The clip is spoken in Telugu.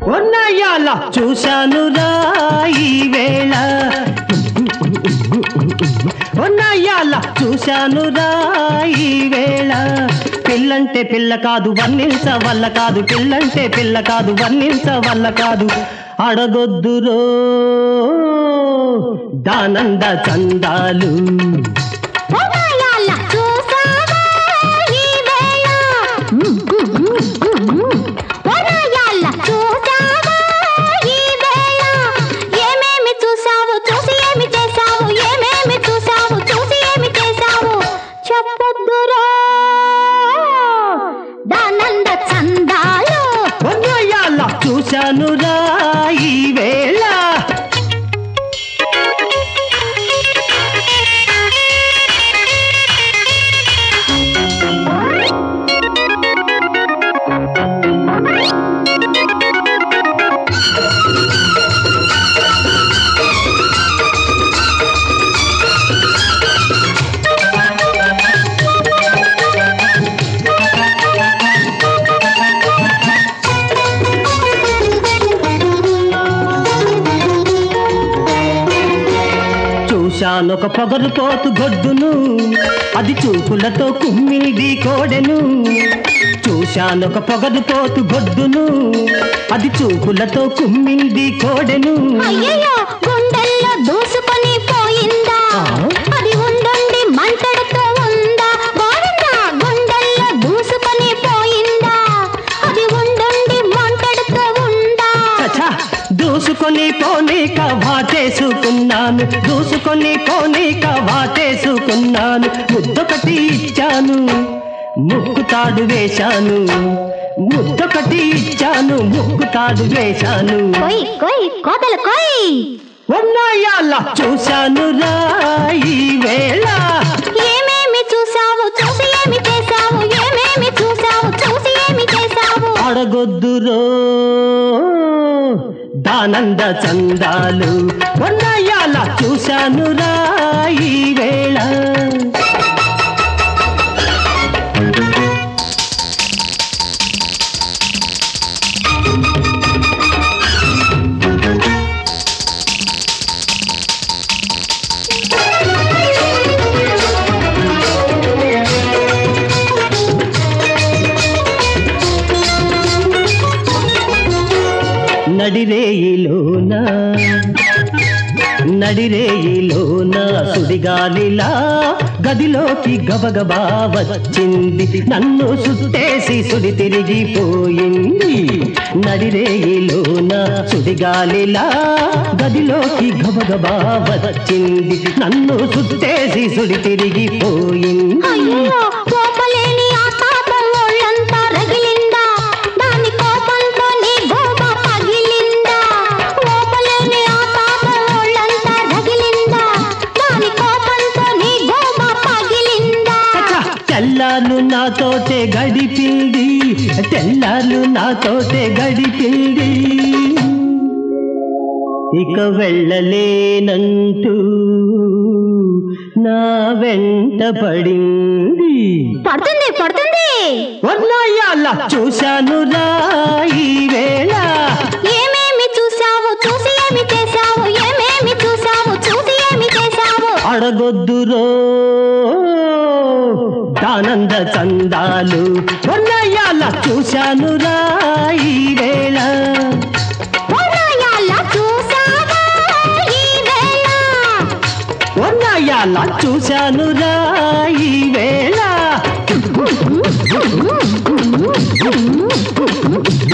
ఉన్నాయాల చూశాను ఈ వేళ ఉన్నాయాల చూశాను ఈ వేళ పిల్లంటే పిల్ల కాదు వర్ణించ వల్ల కాదు పిల్లంటే పిల్ల కాదు వర్ణించ వల్ల కాదు అడగొద్దురో దానంద చందాలు ఓనాయాల చూసావా ఈ వేళ ఓనాయాల చూసావా ఈ వేళ ఏమేమి చూసావు చూసి ఏమి చేసావు ఏమేమి చూసావు చూసి ఏమి చేసావు చెప్పొద్దురా దానంద చందాలు ఉన్నాయాల చూశాను ఈ వేళ చూశానొక పొగరుపోతు గొడ్డును అది చూపులతో కుమ్మిది కోడెను చూశానొక పొగరుపోతు గొడ్డును అది చూపులతో కుమ్మింది కోడెను అయ్యయ్యో గుండెల్లో దూసుకొని పోయిందా ఆ? అది ఉండుండి మంటడుతూ ఉందా గోవిందా గుండెల్లో దూసుకొని పోయిందా అది ఉండుండి మంటడుతూ ఉందా చచా దూసుకొని పోనీక వాటేసుకున్నాను దూసుకొని పోనీక వాటేసుకున్నాను ముద్దొకటి ఇచ్చాను ముక్కుతాడు వేశాను ముద్దొకటి ఇచ్చాను ముక్కుతాడు వేశాను కొయ్ కొయ్ కోతలు కొయ్ ఉన్నాయాల చూశాను ఈ వేళ ఏమేమి చూసావు చూసి ఏమి చేసావు ఏమేమి చూసావు చూసి ఏమి చేసావు అడగొద్దురో దానంద చందాలు ఉన్నాయాల చూశాను ఈ వేళ నడిరేయిలోన నడిరేయిలోన సుడిగాలిలా గదిలోకి గబగబా వచ్చింది నన్ను సుట్టేసి సుడి తిరిగిపోయింది నడిరేయిలోన సుడిగాలిలా గదిలోకి గబగబా వచ్చింది నన్ను సుట్టేసి సుడి తిరిగిపోయింది అయ్యో కోపలేని ఆ తాపం ఒళ్ళంతా రగిలిందా దాని కోపంతో నీ గోప పగిలిందా కోపలేని ఆ తాపం ఒళ్ళంతా రగిలిందా దాని కోపంతో నీ గోప పగిలిందా చచ్చా, తెల్లాలు నాతోటే గడిపింది తెల్లాలు నాతోటే గడిపింది ఇక వెళ్ళలేనంటూ నా వెంట పడింది పడుతుంది పడుతుంది వర్ణాయాల చూశాను ఈ వేళ ఏమేమి చూసావు చూసి ఏమి చేసావు ఏమేమి చూసావు చూసి ఏమి చేసావు అడగొద్దురో దానంద చందాలు వర్ణాయాల చూశాను ఈ వేళ ఓనాయాల చూసావా ఈ వేళ ఉన్నాయాల చూశాను ఈ వేళ